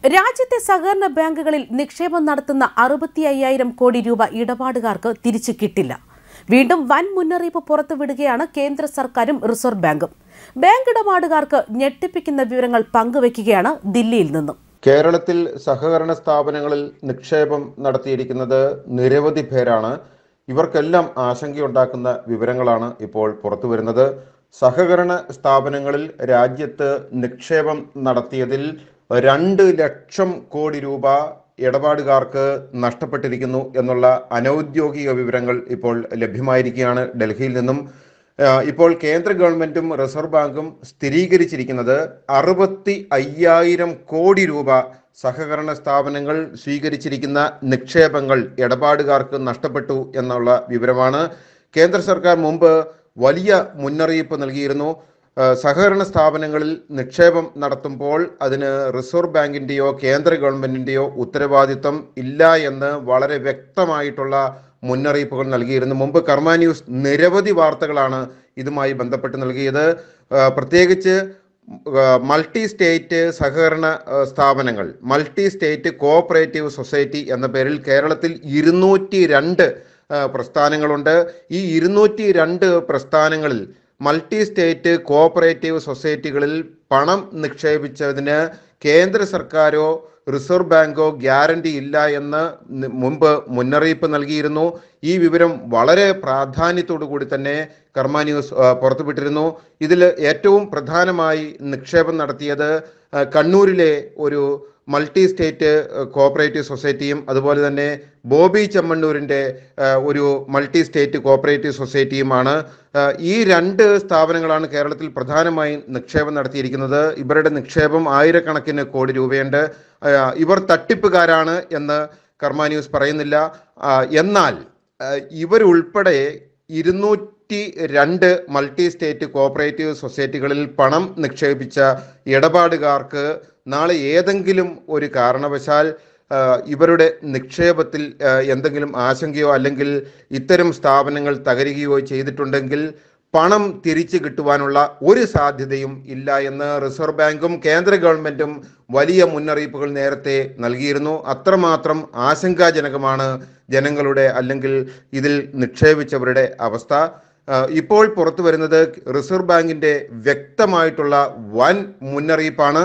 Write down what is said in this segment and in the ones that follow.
രാജ്യത്തെ സഹകരണ ബാങ്കുകളിൽ നിക്ഷേപം നടത്തുന്ന അറുപത്തി അയ്യായിരം കോടി രൂപ ഇടപാടുകാർക്ക് തിരിച്ചു കിട്ടില്ല വീണ്ടും വൻ മുന്നറിയിപ്പ് പുറത്തുവിടുകയാണ് കേന്ദ്ര സർക്കാരും റിസർവ് ബാങ്കും ബാങ്ക് ഇടപാടുകാർക്ക് ഞെട്ടിപ്പിക്കുന്ന വിവരങ്ങൾ പങ്കുവയ്ക്കുകയാണ് ദില്ലിയിൽ നിന്നും കേരളത്തിൽ സഹകരണ സ്ഥാപനങ്ങളിൽ നിക്ഷേപം നടത്തിയിരിക്കുന്നത് നിരവധി പേരാണ് ഇവർക്കെല്ലാം ആശങ്കയുണ്ടാക്കുന്ന വിവരങ്ങളാണ് ഇപ്പോൾ പുറത്തു വരുന്നത് സഹകരണ സ്ഥാപനങ്ങളിൽ രാജ്യത്ത് നിക്ഷേപം നടത്തിയതിൽ രണ്ട് ലക്ഷം കോടി രൂപ ഇടപാടുകാർക്ക് നഷ്ടപ്പെട്ടിരിക്കുന്നു എന്നുള്ള അനൗദ്യോഗിക വിവരങ്ങൾ ഇപ്പോൾ ലഭ്യമായിരിക്കുകയാണ് ഡൽഹിയിൽ നിന്നും ആ, ഇപ്പോൾ കേന്ദ്ര ഗവൺമെന്റും റിസർവ് ബാങ്കും സ്ഥിരീകരിച്ചിരിക്കുന്നത് അറുപത്തി അയ്യായിരം കോടി രൂപ സഹകരണ സ്ഥാപനങ്ങൾ സ്വീകരിച്ചിരിക്കുന്ന നിക്ഷേപങ്ങൾ ഇടപാടുകാർക്ക് നഷ്ടപ്പെട്ടു എന്നുള്ള വിവരമാണ് കേന്ദ്ര സർക്കാർ മുമ്പ് വലിയ മുന്നറിയിപ്പ് നൽകിയിരുന്നു ആ, സഹകരണ സ്ഥാപനങ്ങളിൽ നിക്ഷേപം നടത്തുമ്പോൾ അതിന് റിസർവ് ബാങ്കിന്റെയോ കേന്ദ്ര ഗവൺമെന്റിന്റെയോ ഉത്തരവാദിത്തം ഇല്ല എന്ന് വളരെ വ്യക്തമായിട്ടുള്ള മുന്നറിയിപ്പുകൾ നൽകിയിരുന്നു മുമ്പ് കർമ്മ ന്യൂസ് നിരവധി വാർത്തകളാണ് ഇതുമായി ബന്ധപ്പെട്ട് നൽകിയത് ആ, പ്രത്യേകിച്ച് മൾട്ടി സ്റ്റേറ്റ് സഹകരണ ആ, സ്ഥാപനങ്ങൾ മൾട്ടി സ്റ്റേറ്റ് കോഓപ്പറേറ്റീവ് സൊസൈറ്റി എന്ന പേരിൽ കേരളത്തിൽ ഇരുന്നൂറ്റി രണ്ട് പ്രസ്ഥാനങ്ങളുണ്ട് ഈ ഇരുന്നൂറ്റി രണ്ട് പ്രസ്ഥാനങ്ങളിൽ മൾട്ടി സ്റ്റേറ്റ് കോഓപ്പറേറ്റീവ് സൊസൈറ്റികളിൽ പണം നിക്ഷേപിച്ചതിന് കേന്ദ്ര സർക്കാരോ റിസർവ് ബാങ്കോ ഗ്യാരണ്ടി ഇല്ല എന്ന് നി- മുമ്പ് മുന്നറിയിപ്പ് നൽകിയിരുന്നു ഈ വിവരം വളരെ പ്രാധാന്യത്തോടു കൂടി തന്നെ കർമ്മ ന്യൂസ് ആ, പുറത്തുവിട്ടിരുന്നു ഇതിൽ ഏറ്റവും പ്രധാനമായി നിക്ഷേപം നടത്തിയത് ആ, കണ്ണൂരിലെ ഒരു മൾട്ടി സ്റ്റേറ്റ് കോഓപ്പറേറ്റീവ് സൊസൈറ്റിയും അതുപോലെ തന്നെ ബോബി ചെമ്മണ്ണൂരിൻ്റെ ആ, ഒരു മൾട്ടി സ്റ്റേറ്റ് കോഓപ്പറേറ്റീവ് സൊസൈറ്റിയുമാണ് ആ, ഈ രണ്ട് സ്ഥാപനങ്ങളാണ് കേരളത്തിൽ പ്രധാനമായും നിക്ഷേപം നടത്തിയിരിക്കുന്നത് ഇവരുടെ നിക്ഷേപം ആയിരക്കണക്കിന് കോടി രൂപയുണ്ട് ആ, ഇവർ തട്ടിപ്പുകാരാണ് എന്ന് കർമ്മ ന്യൂസ് പറയുന്നില്ല ആ, എന്നാൽ ആ, ഇവരുൾപ്പെടെ ഇരുന്നൂറ്റി രണ്ട് മൾട്ടി സ്റ്റേറ്റ് കോഓപ്പറേറ്റീവ് സൊസൈറ്റികളിൽ പണം നിക്ഷേപിച്ച ഇടപാടുകാർക്ക് നാളെ ഏതെങ്കിലും ഒരു കാരണവശാൽ ആ, ഇവരുടെ നിക്ഷേപത്തിൽ ആ, എന്തെങ്കിലും ആശങ്കയോ അല്ലെങ്കിൽ ഇത്തരം സ്ഥാപനങ്ങൾ തകരുകയോ ചെയ്തിട്ടുണ്ടെങ്കിൽ പണം തിരിച്ചു കിട്ടുവാനുള്ള ഒരു സാധ്യതയും ഇല്ല എന്ന് റിസർവ് ബാങ്കും കേന്ദ്ര ഗവൺമെന്റും വലിയ മുന്നറിയിപ്പുകൾ നേരത്തെ നൽകിയിരുന്നു അത്രമാത്രം ആശങ്കാജനകമാണ് ജനങ്ങളുടെ അല്ലെങ്കിൽ ഇതിൽ നിക്ഷേപിച്ചവരുടെ അവസ്ഥ ആ, ഇപ്പോൾ പുറത്തു വരുന്നത് റിസർവ് ബാങ്കിന്റെ വ്യക്തമായിട്ടുള്ള വൻ മുന്നറിയിപ്പാണ്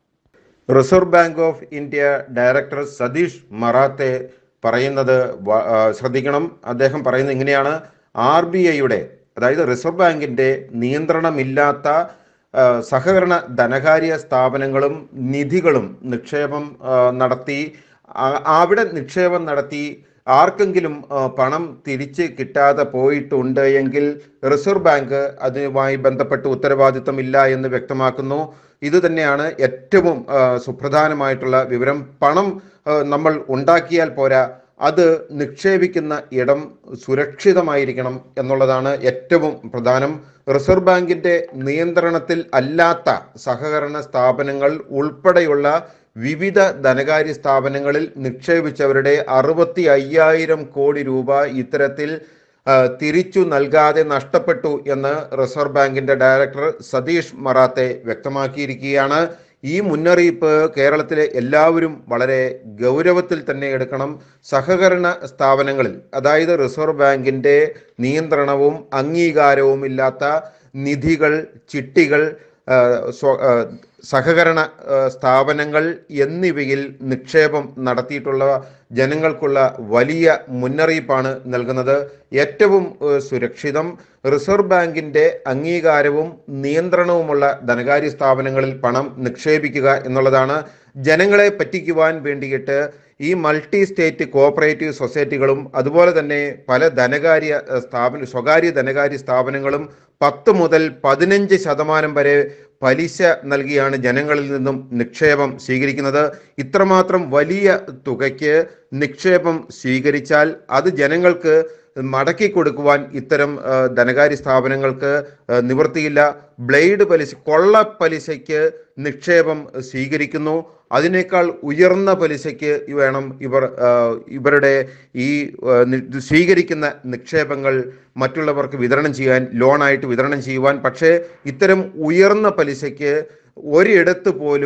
reserve bank of India director Satish Marathe പറയുന്നത് വ- ആ, ശ്രദ്ധിക്കണം അദ്ദേഹം പറയുന്നത് ഇങ്ങനെയാണ് ആർ ബി ഐയുടെ അതായത് റിസർവ് ബാങ്കിന്റെ നിയന്ത്രണമില്ലാത്ത ആ, സഹകരണ ധനകാര്യ സ്ഥാപനങ്ങളും നിധികളും നിക്ഷേപം ആ, നടത്തി ആ- അവിടെ നിക്ഷേപം നടത്തി ആർക്കെങ്കിലും ആ, പണം തിരിച്ച് കിട്ടാതെ പോയിട്ടുണ്ട് എങ്കിൽ റിസർവ് ബാങ്ക് അതുമായി ബന്ധപ്പെട്ട് ഉത്തരവാദിത്തം ഇല്ല എന്ന് വ്യക്തമാക്കുന്നു ഇത് തന്നെയാണ് ഏറ്റവും ആ, സുപ്രധാനമായിട്ടുള്ള വിവരം പണം ആ, നമ്മൾ ഉണ്ടാക്കിയാൽ പോരാ അത് നിക്ഷേപിക്കുന്ന ഇടം സുരക്ഷിതമായിരിക്കണം എന്നുള്ളതാണ് ഏറ്റവും പ്രധാനം റിസർവ് ബാങ്കിന്റെ നിയന്ത്രണത്തിൽ അല്ലാത്ത സഹകരണ സ്ഥാപനങ്ങൾ ഉൾപ്പെടെയുള്ള വിവിധ ധനകാര്യ സ്ഥാപനങ്ങളിൽ നിക്ഷേപിച്ചവരുടെ അറുപത്തി അയ്യായിരം കോടി രൂപ ഇത്തരത്തിൽ ആ, തിരിച്ചു നൽകാതെ നഷ്ടപ്പെട്ടു എന്ന് റിസർവ് ബാങ്കിന്റെ ഡയറക്ടർ സതീഷ് മറാത്തെ വ്യക്തമാക്കിയിരിക്കുകയാണ് ഈ മുന്നറിയിപ്പ് കേരളത്തിലെ എല്ലാവരും വളരെ ഗൗരവത്തിൽ തന്നെ എടുക്കണം സഹകരണ സ്ഥാപനങ്ങളിൽ അതായത് റിസർവ് ബാങ്കിന്റെ നിയന്ത്രണവും അംഗീകാരവും ഇല്ലാത്ത നിധികൾ ചിട്ടികൾ ആ, സ്വ- ആ, സഹകരണ ആ, സ്ഥാപനങ്ങൾ എന്നിവയിൽ നിക്ഷേപം നടത്തിയിട്ടുള്ള ജനങ്ങൾക്കുള്ള വലിയ മുന്നറിയിപ്പാണ് നൽകുന്നത് ഏറ്റവും ആ, സുരക്ഷിതം റിസർവ് ബാങ്കിന്റെ അംഗീകാരവും നിയന്ത്രണവുമുള്ള ധനകാര്യ സ്ഥാപനങ്ങളിൽ പണം നിക്ഷേപിക്കുക എന്നുള്ളതാണ് ജനങ്ങളെ പറ്റിക്കുവാൻ വേണ്ടിയിട്ട് ഈ മൾട്ടി സ്റ്റേറ്റ് കോഓപ്പറേറ്റീവ് സൊസൈറ്റികളും അതുപോലെ തന്നെ പല ധനകാര്യ ആ, സ്ഥാപന സ്വകാര്യ ധനകാര്യ സ്ഥാപനങ്ങളും പത്ത് മുതൽ പതിനഞ്ച് ശതമാനം വരെ പലിശ നൽകിയാണ് ജനങ്ങളിൽ നിന്നും നിക്ഷേപം സ്വീകരിക്കുന്നത് ഇത്രമാത്രം വലിയ തുകയ്ക്ക് നിക്ഷേപം സ്വീകരിച്ചാൽ അത് ജനങ്ങൾക്ക് മടക്കി കൊടുക്കുവാൻ ഇത്തരം ആ, ധനകാര്യ സ്ഥാപനങ്ങൾക്ക് ആ, നിവൃത്തിയില്ല ബ്ലേഡ് പലിശ കൊള്ള പലിശയ്ക്ക് നിക്ഷേപം സ്വീകരിക്കുന്നു അതിനേക്കാൾ ഉയർന്ന പലിശയ്ക്ക് വേണം ഇവർ ആ, ഇവരുടെ ഈ ആ, നി- സ്വീകരിക്കുന്ന നിക്ഷേപങ്ങൾ മറ്റുള്ളവർക്ക് വിതരണം ചെയ്യാൻ ലോണായിട്ട് വിതരണം ചെയ്യുവാൻ പക്ഷേ ഇത്തരം ഉയർന്ന പലിശയ്ക്ക് ഒരിടത്ത് പോലും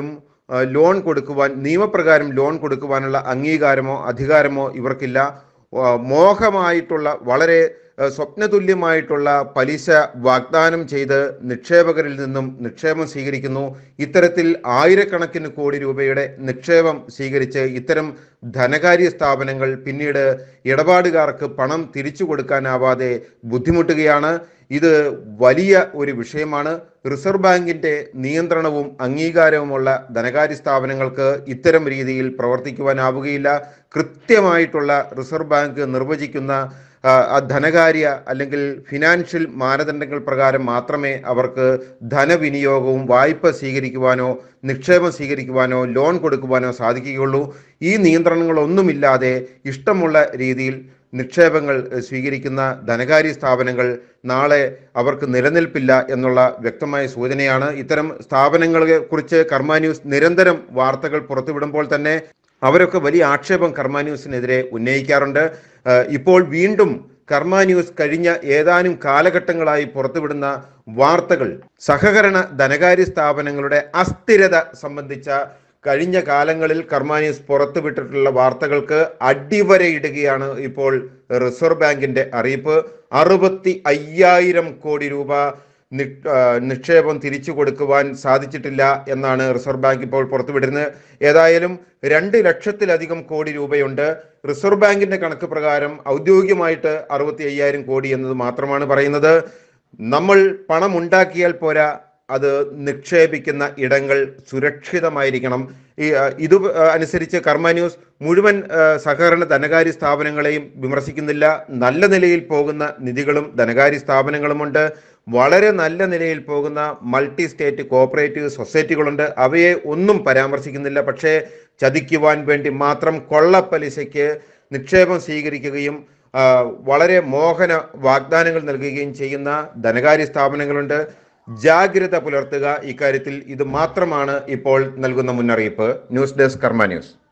ആ, ലോൺ കൊടുക്കുവാൻ നിയമപ്രകാരം ലോൺ കൊടുക്കുവാനുള്ള അംഗീകാരമോ അധികാരമോ ഇവർക്കില്ല ആ, മോഹമായിട്ടുള്ള വളരെ ആ, സ്വപ്നതുല്യമായിട്ടുള്ള പലിശ വാഗ്ദാനം ചെയ്ത് നിക്ഷേപകരിൽ നിന്നും നിക്ഷേപം സ്വീകരിക്കുന്നു ഇത്തരത്തിൽ ആയിരക്കണക്കിന് കോടി രൂപയുടെ നിക്ഷേപം സ്വീകരിച്ച് ഇത്തരം ധനകാര്യ സ്ഥാപനങ്ങൾ പിന്നീട് ഇടപാടുകാർക്ക് പണം തിരിച്ചു കൊടുക്കാനാവാതെ ബുദ്ധിമുട്ടുകയാണ് ഇത് വലിയ ഒരു വിഷയമാണ് റിസർവ് ബാങ്കിന്റെ നിയന്ത്രണവും അംഗീകാരവുമുള്ള ധനകാര്യ സ്ഥാപനങ്ങൾക്ക് ഇത്തരം രീതിയിൽ പ്രവർത്തിക്കുവാനാവുകയില്ല കൃത്യമായിട്ടുള്ള റിസർവ് ബാങ്ക് നിർവചിക്കുന്ന ആ, ആ ധനകാര്യ അല്ലെങ്കിൽ ഫിനാൻഷ്യൽ മാനദണ്ഡങ്ങൾ പ്രകാരം മാത്രമേ അവർക്ക് ധനവിനിയോഗവും വായ്പ സ്വീകരിക്കുവാനോ നിക്ഷേപം സ്വീകരിക്കുവാനോ ലോൺ കൊടുക്കുവാനോ സാധിക്കുകയുള്ളൂ ഈ നിയന്ത്രണങ്ങളൊന്നുമില്ലാതെ ഇഷ്ടമുള്ള രീതിയിൽ നിക്ഷേപങ്ങൾ എഹ്, സ്വീകരിക്കുന്ന ധനകാര്യ സ്ഥാപനങ്ങൾ നാളെ അവർക്ക് നിലനിൽപ്പില്ല എന്നുള്ള വ്യക്തമായ സൂചനയാണ് ഇത്തരം സ്ഥാപനങ്ങളെ കുറിച്ച് കർമ്മ ന്യൂസ് നിരന്തരം വാർത്തകൾ പുറത്തുവിടുമ്പോൾ തന്നെ അവരൊക്കെ വലിയ ആക്ഷേപം കർമ്മ ന്യൂസിനെതിരെ ഉന്നയിക്കാറുണ്ട് ഏഹ്, ഇപ്പോൾ വീണ്ടും കർമ്മ ന്യൂസ് കഴിഞ്ഞ ഏതാനും കാലഘട്ടങ്ങളായി പുറത്തുവിടുന്ന വാർത്തകൾ സഹകരണ ധനകാര്യ സ്ഥാപനങ്ങളുടെ അസ്ഥിരത സംബന്ധിച്ച കഴിഞ്ഞ കാലങ്ങളിൽ കർമ്മ ന്യൂസ് പുറത്തുവിട്ടിട്ടുള്ള വാർത്തകൾക്ക് അടിവരയിടുകയാണ് ഇപ്പോൾ റിസർവ് ബാങ്കിന്റെ അറിയിപ്പ് അറുപത്തി അയ്യായിരം കോടി രൂപ നി- ആ, നിക്ഷേപം തിരിച്ചു കൊടുക്കുവാൻ സാധിച്ചിട്ടില്ല എന്നാണ് റിസർവ് ബാങ്ക് ഇപ്പോൾ പുറത്തുവിടുന്നത് ഏതായാലും രണ്ട് ലക്ഷത്തിലധികം കോടി രൂപയുണ്ട് റിസർവ് ബാങ്കിന്റെ കണക്ക് പ്രകാരം ഔദ്യോഗികമായിട്ട് അറുപത്തി അയ്യായിരം കോടി എന്നത് മാത്രമാണ് പറയുന്നത് നമ്മൾ പണം ഉണ്ടാക്കിയാൽ പോരാ അത് നിക്ഷേപിക്കുന്ന ഇടങ്ങൾ സുരക്ഷിതമായിരിക്കണം ഈ ആ, ഇത് ആ, അനുസരിച്ച് കർമ്മ ന്യൂസ് മുഴുവൻ ആ, സഹകരണ ധനകാര്യ സ്ഥാപനങ്ങളെയും വിമർശിക്കുന്നില്ല നല്ല നിലയിൽ പോകുന്ന നിധികളും ധനകാര്യ സ്ഥാപനങ്ങളുമുണ്ട് വളരെ നല്ല നിലയിൽ പോകുന്ന മൾട്ടി സ്റ്റേറ്റ് കോപ്പറേറ്റീവ് സൊസൈറ്റികളുണ്ട് അവയെ ഒന്നും പരാമർശിക്കുന്നില്ല പക്ഷേ ചതിക്കുവാൻ വേണ്ടി മാത്രം കൊള്ളപ്പലിശയ്ക്ക് നിക്ഷേപം സ്വീകരിക്കുകയും ആ, വളരെ മോഹന വാഗ്ദാനങ്ങൾ നൽകുകയും ചെയ്യുന്ന ധനകാര്യ സ്ഥാപനങ്ങളുണ്ട് ജാഗ്രത പുലർത്തുക ഇക്കാര്യത്തിൽ ഇത് മാത്രമാണ് ഇപ്പോൾ നൽകുന്ന മുന്നറിയിപ്പ് ന്യൂസ് ഡെസ്ക് കർമ്മ ന്യൂസ്